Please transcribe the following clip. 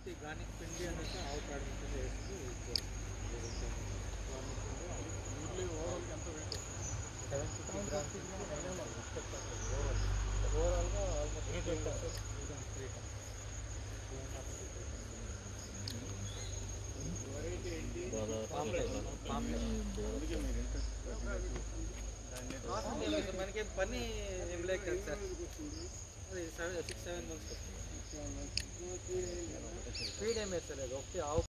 ఉత్తి గార్నిక్ పిండి అనేది ఆవు పేడ నుంచి వేసి సెవెన్ ఫిఫ్టీ గ్రామ్స్ ఓవరాల్గా almost three tons three tons మనకి పని ఏం లేక కదా సార్ అది seven six seven months feed ఏం వేస్తలేదు ఒకటి ఆవు